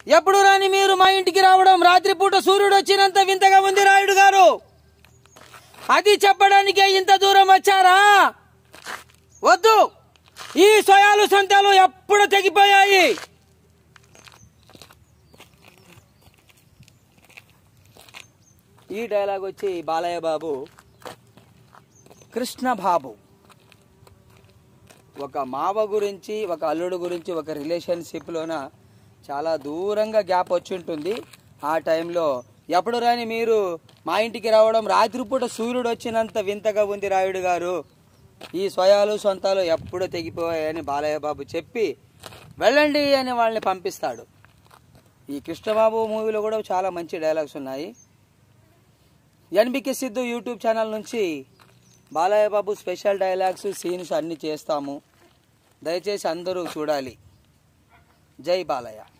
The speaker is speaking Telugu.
ఎప్పుడు రాని మీరు మా ఇంటికి రావడం రాత్రిపూట సూర్యుడు వచ్చినంత వింతగా ఉంది రాయుడు గారు అది చెప్పడానికే ఇంత దూరం వచ్చారా వద్దు ఈ సొయాలు సంతాలు ఎప్పుడు తెగిపోయాయి ఈ డైలాగ్ వచ్చి బాలయ్య బాబు కృష్ణ బాబు ఒక మావ గురించి ఒక అల్లుడు గురించి ఒక రిలేషన్షిప్లోన చాలా దూరంగా గ్యాప్ వచ్చి ఉంటుంది ఆ టైంలో ఎప్పుడు రాని మీరు మా ఇంటికి రావడం రాత్రిపూట సూర్యుడు వచ్చినంత వింతగా ఉంది రాయుడు గారు ఈ స్వయాలు సొంతాలు ఎప్పుడు తెగిపోయాయని బాలయ్య బాబు చెప్పి వెళ్ళండి అని వాళ్ళని పంపిస్తాడు ఈ కృష్ణబాబు మూవీలో కూడా చాలా మంచి డైలాగ్స్ ఉన్నాయి ఎన్బికే సిద్ధు యూట్యూబ్ ఛానల్ నుంచి Balayya Babu special dialogues scenes అన్నీ చేస్తాము దయచేసి అందరూ చూడాలి జై బాలయ్య